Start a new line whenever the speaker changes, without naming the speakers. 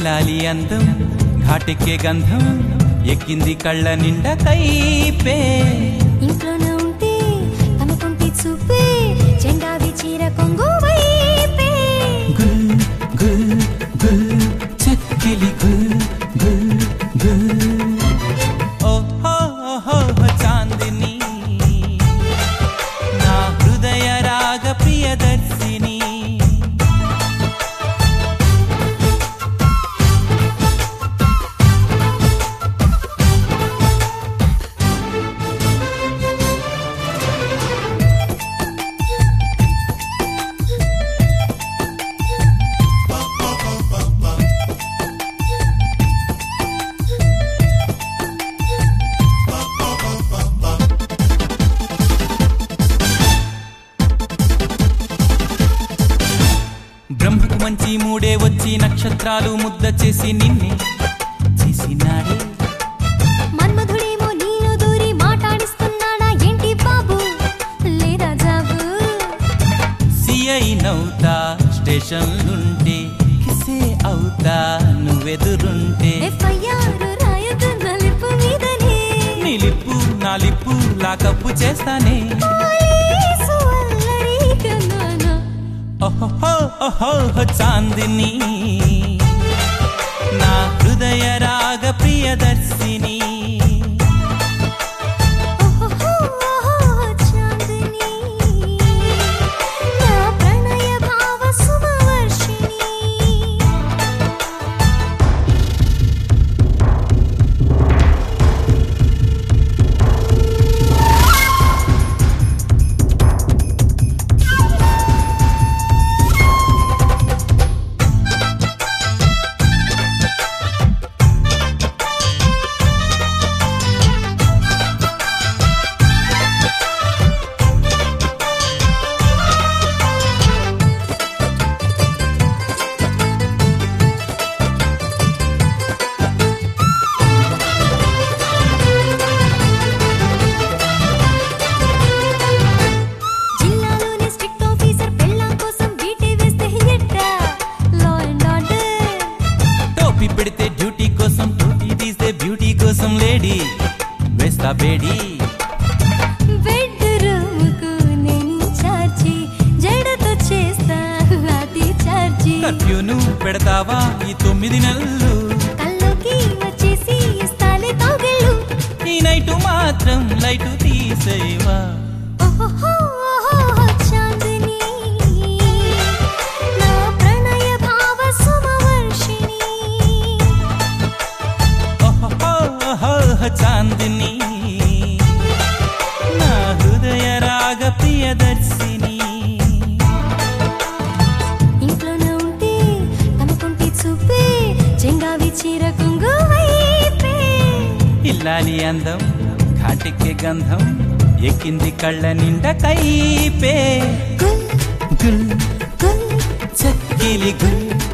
ఇల్లాలి అందం ఘాటెక్కే గంధం ఎక్కింది కళ్ళ నిండా కైపే
ఇంట్లోనే ఉంటే తమకుంటి చూపే జెండా విచీర కొంగు వైపే
గుల్ గుల్ గుల్ చక్కిలి గుల్ గుల్ గుల్ ఓహో ఓహో చాందిని నా హృదయ రాగ ప్రియదర్శిని బ్రహ్మకు మంచి మూడే వచ్చి నక్షత్రాలు ముద్ద చేసి నిన్నే చేసినాడే
మన్మధుడేమో నీలో దూరి మాట్లాడిస్తున్నాడా ఏంటి బాబు లేదా జాబు
సిఐ నవ్వుతా స్టేషన్లుంటే కిసే అవుతా నువ్వెదురుంటే
ఎఫ్ఐఆర్ రాయదు నలుపు మీదనే
నిలిపు నాలిప్పు లాకప్పు చేస్తానే
పోలీసు అల్లరి కన్నానా
ఓహో ఓహో చాందిని నా హృదయ రాగ ప్రియదర్శిని
ఓహో చాందిని నా ప్రణయ భావ సుమవర్షిణి జిల్లాలోని స్ట్రిక్ట్ ఆఫీసర్ పెళ్ళాం కోసం బీటీ వేస్తే ఎట్టా లా అండ్ ఆర్డర్
టోపీ పెడితే డ్యూటీ కోసం టోపీ తీస్తే బ్యూటీ కోసం లేడీ వేస్తా బేడీ
బెడ్ రూమ్కు నేను చార్జి జడతో చేస్తా లాఠీ చార్జి
కర్ఫ్యూను పెడతావా ఈ తొమ్మిది నెలలు
కల్లోకి వచ్చేసి ఇస్తాలే తౌగిళ్ళు
ఈ నైటు మాత్రం లైటు తీసేవా
ఓహో చాందిని నా ప్రణయ భావ సుమవర్షిణి
ఓహో చాందిని నా హృదయ రాగ ప్రియదర్శిని
ఇంట్లోనే ఉంటే తమకుంటి చూపే చెంగావి చీర కొంగు వైపే
ఇల్లాలి అందం ఘాటెక్కే గంధం ఎక్కింది కళ్ళ నిండా కైపే
గుల్
గుల్
గుల్
చక్కిలి గుల్